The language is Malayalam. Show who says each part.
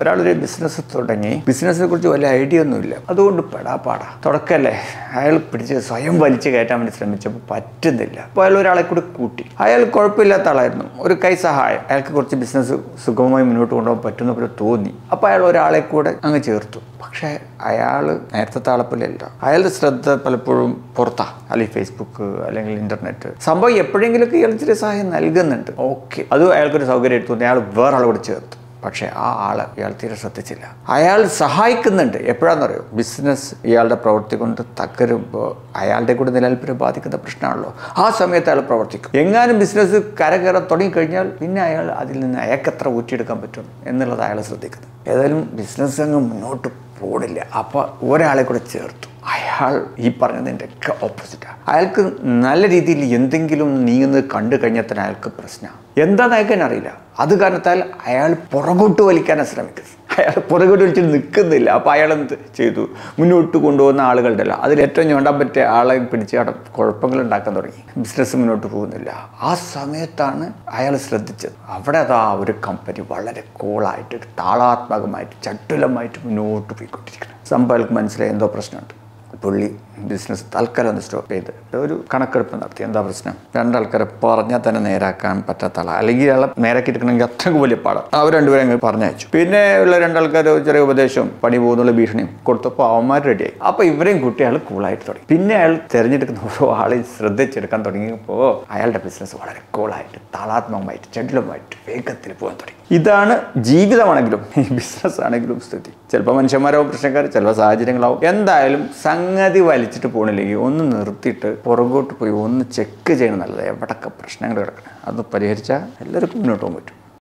Speaker 1: ഒരാളൊരു ബിസിനസ് തുടങ്ങി ബിസിനസ്സിനെ കുറിച്ച് വലിയ ഐഡിയ ഒന്നുമില്ല അതുകൊണ്ട് പെടാപ്പാടാ തുടക്കല്ലേ അയാൾ പിടിച്ച് സ്വയം വലിച്ചു കയറ്റാൻ വേണ്ടി ശ്രമിച്ചപ്പോൾ പറ്റുന്നില്ല അപ്പോൾ അയാൾ ഒരാളെ കൂടി കൂട്ടി അയാൾ കുഴപ്പമില്ലാത്ത ആളായിരുന്നു ഒരു കൈ സഹായം അയാൾക്ക് കുറച്ച് ബിസിനസ് സുഗമമായി മുന്നോട്ട് കൊണ്ടുപോകാൻ പറ്റുന്ന പോലെ തോന്നി അപ്പോൾ അയാൾ ഒരാളെ കൂടെ അങ്ങ് ചേർത്തു പക്ഷേ അയാൾ നേരത്തെ താളപ്പിലല്ല അയാളുടെ ശ്രദ്ധ പലപ്പോഴും പുറത്താ അല്ലെങ്കിൽ ഫേസ്ബുക്ക് അല്ലെങ്കിൽ ഇന്റർനെറ്റ് സംഭവം എപ്പോഴെങ്കിലുമൊക്കെ ഇയാൾ ഇച്ചിരി സഹായം നൽകുന്നുണ്ട് ഓക്കെ അത് അയാൾക്കൊരു സൗകര്യമായിട്ട് തോന്നി അയാൾ വേറെ ആളെ കൂടെ ചേർത്തു പക്ഷേ ആ ആള് ഇയാൾ തീരെ ശ്രദ്ധിച്ചില്ല അയാൾ സഹായിക്കുന്നുണ്ട് എപ്പോഴാണെന്നറിയോ ബിസിനസ് ഇയാളുടെ പ്രവൃത്തി കൊണ്ട് തകരുമ്പോൾ അയാളുടെ കൂടെ നിലനിൽപ്പിനെ ബാധിക്കുന്ന പ്രശ്നമാണല്ലോ ആ സമയത്ത് അയാൾ പ്രവർത്തിക്കും എങ്ങാനും ബിസിനസ് കരകയറാൻ തുടങ്ങിക്കഴിഞ്ഞാൽ പിന്നെ അയാൾ അതിൽ നിന്ന് അയാൾക്ക് എത്ര ഊറ്റിയെടുക്കാൻ പറ്റും എന്നുള്ളത് അയാൾ ശ്രദ്ധിക്കുന്നത് ഏതായാലും ബിസിനസ് അങ്ങ് മുന്നോട്ട് പോണില്ല അപ്പോൾ ഒരാളെ കൂടെ ചേർത്തു അയാൾ ഈ പറഞ്ഞതിൻ്റെ ഒക്കെ ഓപ്പോസിറ്റാണ് അയാൾക്ക് നല്ല രീതിയിൽ എന്തെങ്കിലും നീങ്ങുന്നത് കണ്ടു കഴിഞ്ഞാൽ തന്നെ അയാൾക്ക് പ്രശ്നമാണ് എന്താണെന്ന് അയാൾക്ക് തന്നെ അറിയില്ല അത് കാരണത്താൽ അയാൾ പുറകോട്ട് വലിക്കാനാണ് ശ്രമിക്കുന്നത് അയാൾ പുറകോട്ട് വലിച്ചിട്ട് നിൽക്കുന്നില്ല അപ്പോൾ അയാൾ എന്ത് ചെയ്തു മുന്നോട്ട് കൊണ്ടുപോകുന്ന ആളുകളുണ്ടല്ലോ അതിൽ ഏറ്റവും ഞൊണ്ടാൻ പറ്റിയ ആളെ പിടിച്ച് അവിടെ കുഴപ്പങ്ങൾ ഉണ്ടാക്കാൻ തുടങ്ങി ബിസിനസ് മുന്നോട്ട് പോകുന്നില്ല ആ സമയത്താണ് അയാൾ ശ്രദ്ധിച്ചത് അവിടെ അതാ ഒരു കമ്പനി വളരെ കൂളായിട്ട് താളാത്മകമായിട്ട് ചട്ടുലമായിട്ട് മുന്നോട്ട് പോയിക്കൊണ്ടിരിക്കണം സംഭവം അയാൾക്ക് മനസ്സിലായി എന്തോ പ്രശ്നമുണ്ട് പുള്ളി ബിസിനസ് തൽക്കാലം ഒന്ന് സ്റ്റോപ്പ് ചെയ്ത് ഒരു കണക്കെടുപ്പ് നടത്തി എന്താ പ്രശ്നം രണ്ടാൾക്കാരെ പറഞ്ഞാൽ തന്നെ നേരാക്കാൻ പറ്റാത്ത ആളാണ് അല്ലെങ്കിൽ അയാളെ നേരാക്കി എടുക്കണമെങ്കിൽ അത്രയ്ക്ക് വലിയ പാടാണ് അവർ രണ്ടുപേരും അങ്ങ് പറഞ്ഞയച്ചു പിന്നെ ഉള്ള രണ്ടാൾക്കാർ ചെറിയ ഉപദേശവും പണി പോകുന്നുള്ള ഭീഷണിയും കൊടുത്തപ്പോൾ അവന്മാർ റെഡിയായി അപ്പോൾ ഇവരെയും കുട്ടി അയാൾ കൂളായിട്ട് തുടങ്ങി പിന്നെ അയാൾ തിരഞ്ഞെടുക്കുന്ന ഓരോ ആളെയും ശ്രദ്ധിച്ചെടുക്കാൻ തുടങ്ങിയപ്പോൾ അയാളുടെ ബിസിനസ് വളരെ കൂളായിട്ട് താളാത്മകമായിട്ട് ചടുലമായിട്ട് വേഗത്തിൽ പോകാൻ തുടങ്ങി ഇതാണ് ജീവിതമാണെങ്കിലും ഈ ബിസിനസ് ആണെങ്കിലും സ്ഥിതി ചിലപ്പോൾ മനുഷ്യന്മാരാവും പ്രശ്നക്കാർ ചിലപ്പോൾ സാഹചര്യങ്ങളാവും എന്തായാലും സംഗതി വലിച്ചിട്ട് പോകണില്ലെങ്കിൽ ഒന്ന് നിർത്തിയിട്ട് പുറകോട്ട് പോയി ഒന്ന് ചെക്ക് ചെയ്യണം നല്ലത് എവിടൊക്കെ പ്രശ്നങ്ങൾ കിടക്കണം അത് പരിഹരിച്ചാൽ എല്ലാവർക്കും മുന്നോട്ട് പോകാൻ പറ്റും